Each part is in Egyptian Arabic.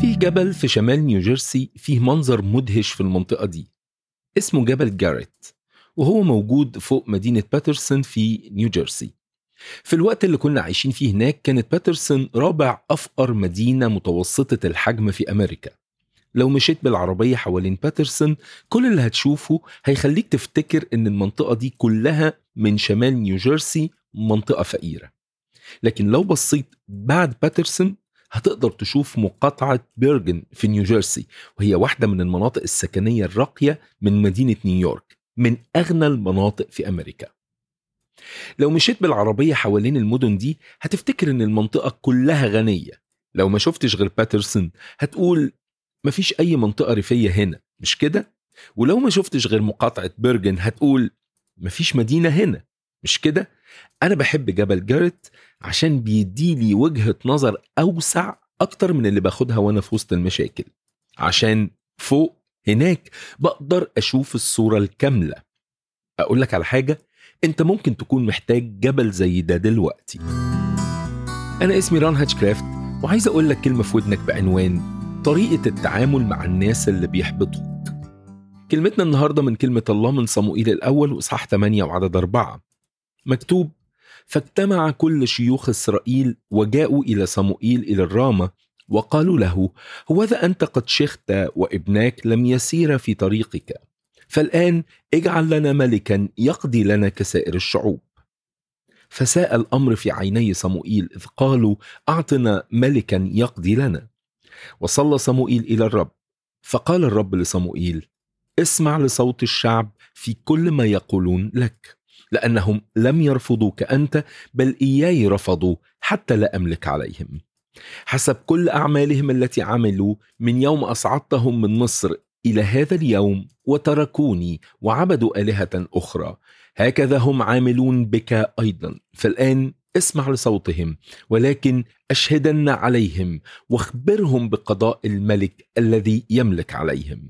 فيه جبل في شمال نيوجيرسي فيه منظر مدهش في المنطقة دي اسمه جبل جاريت وهو موجود فوق مدينة باترسون في نيوجيرسي في الوقت اللي كنا عايشين فيه هناك كانت باترسون رابع أفقر مدينة متوسطة الحجم في أمريكا لو مشيت بالعربية حوالين باترسون كل اللي هتشوفه هيخليك تفتكر إن المنطقة دي كلها من شمال نيوجيرسي منطقة فقيرة لكن لو بصيت بعد باترسون هتقدر تشوف مقاطعة بيرجن في نيوجيرسي وهي واحدة من المناطق السكنية الراقية من مدينة نيويورك من أغنى المناطق في أمريكا لو مشيت بالعربية حوالين المدن دي هتفتكر إن المنطقة كلها غنية لو ما شفتش غير باترسون هتقول مفيش أي منطقة ريفية هنا مش كده؟ ولو ما شفتش غير مقاطعة بيرجن هتقول مفيش مدينة هنا مش كده؟ أنا بحب جبل جاريت عشان بيديلي وجهة نظر أوسع أكتر من اللي باخدها وأنا في وسط المشاكل عشان فوق هناك بقدر أشوف الصورة الكاملة أقول لك على حاجة أنت ممكن تكون محتاج جبل زي ده دلوقتي أنا اسمي ران هاتشكرافت وعايز أقول لك كلمة في ودنك بعنوان طريقة التعامل مع الناس اللي بيحبطوك كلمتنا النهاردة من كلمة الله من صموئيل الأول وإصحاح 8 وعدد أربعة مكتوب فاجتمع كل شيوخ إسرائيل وجاءوا إلى صموئيل إلى الرامة وقالوا له هوذا أنت قد شخت وابناك لم يسير في طريقك فالآن اجعل لنا ملكا يقضي لنا كسائر الشعوب فساء الأمر في عيني صموئيل إذ قالوا أعطنا ملكا يقضي لنا وصلى صموئيل إلى الرب فقال الرب لصموئيل اسمع لصوت الشعب في كل ما يقولون لك لأنهم لم يرفضوك أنت بل إياي رفضوا حتى لا أملك عليهم حسب كل أعمالهم التي عملوا من يوم أصعدتهم من مصر إلى هذا اليوم وتركوني وعبدوا آلهة أخرى هكذا هم عاملون بك أيضا فالآن اسمع لصوتهم ولكن أشهدن عليهم واخبرهم بقضاء الملك الذي يملك عليهم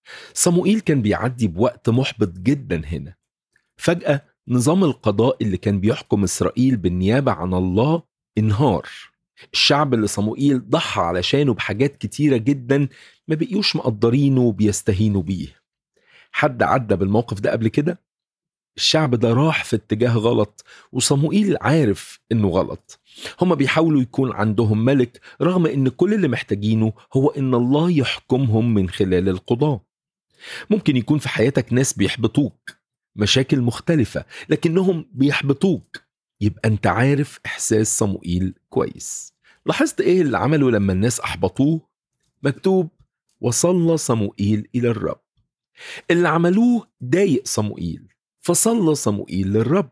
صموئيل كان بيعدي بوقت محبط جدا هنا فجأة نظام القضاء اللي كان بيحكم إسرائيل بالنيابة عن الله انهار الشعب اللي صموئيل ضحى علشانه بحاجات كتيرة جدا ما بقيوش مقدرينه وبيستهينوا بيه حد عدى بالموقف ده قبل كده؟ الشعب ده راح في اتجاه غلط وصموئيل عارف انه غلط هما بيحاولوا يكون عندهم ملك رغم ان كل اللي محتاجينه هو ان الله يحكمهم من خلال القضاة ممكن يكون في حياتك ناس بيحبطوك مشاكل مختلفة لكنهم بيحبطوك يبقى انت عارف احساس صموئيل كويس لاحظت ايه اللي عمله لما الناس احبطوه مكتوب وصلى صموئيل الى الرب اللي عملوه ضايق صموئيل فصلى صموئيل للرب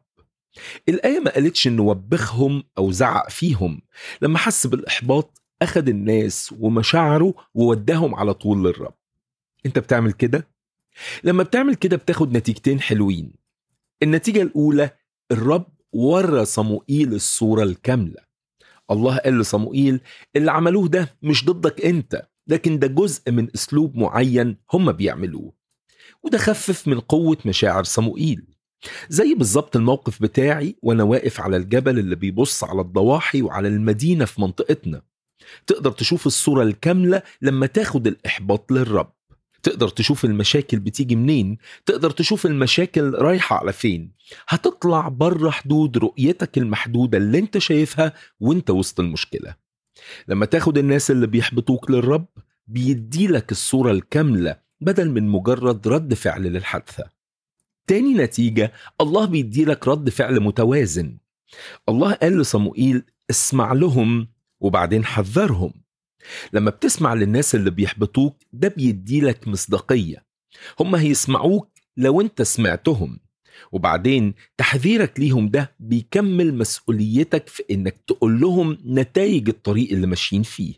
الآية ما قالتش إنه وبخهم أو زعق فيهم لما حس بالإحباط أخد الناس ومشاعره ووداهم على طول للرب أنت بتعمل كده؟ لما بتعمل كده بتاخد نتيجتين حلوين النتيجة الأولى الرب ورى صموئيل الصورة الكاملة الله قال لصموئيل اللي عملوه ده مش ضدك أنت لكن ده جزء من أسلوب معين هم بيعملوه وده خفف من قوة مشاعر صموئيل زي بالظبط الموقف بتاعي وانا واقف على الجبل اللي بيبص على الضواحي وعلى المدينة في منطقتنا تقدر تشوف الصورة الكاملة لما تاخد الإحباط للرب تقدر تشوف المشاكل بتيجي منين تقدر تشوف المشاكل رايحة على فين هتطلع بره حدود رؤيتك المحدودة اللي انت شايفها وانت وسط المشكلة لما تاخد الناس اللي بيحبطوك للرب بيديلك الصورة الكاملة بدل من مجرد رد فعل للحادثة تاني نتيجة الله بيديلك رد فعل متوازن الله قال لصموئيل اسمع لهم وبعدين حذرهم لما بتسمع للناس اللي بيحبطوك ده بيديلك مصداقية هم هيسمعوك لو انت سمعتهم وبعدين تحذيرك ليهم ده بيكمل مسؤوليتك في انك تقول لهم نتائج الطريق اللي ماشيين فيه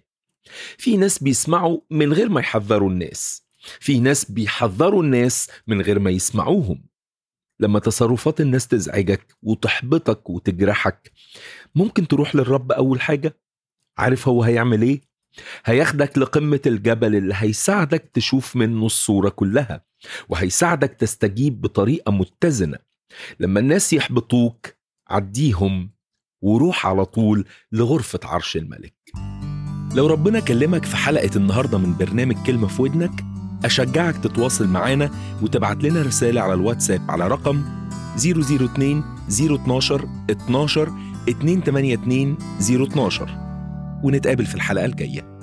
في ناس بيسمعوا من غير ما يحذروا الناس في ناس بيحذروا الناس من غير ما يسمعوهم لما تصرفات الناس تزعجك وتحبطك وتجرحك ممكن تروح للرب أول حاجة عارف هو هيعمل إيه؟ هياخدك لقمة الجبل اللي هيساعدك تشوف منه الصورة كلها وهيساعدك تستجيب بطريقة متزنة لما الناس يحبطوك عديهم وروح على طول لغرفة عرش الملك لو ربنا كلمك في حلقة النهاردة من برنامج كلمة في ودنك أشجعك تتواصل معانا وتبعت لنا رسالة على الواتساب على رقم 002 012 12 282 012 ونتقابل في الحلقة الجاية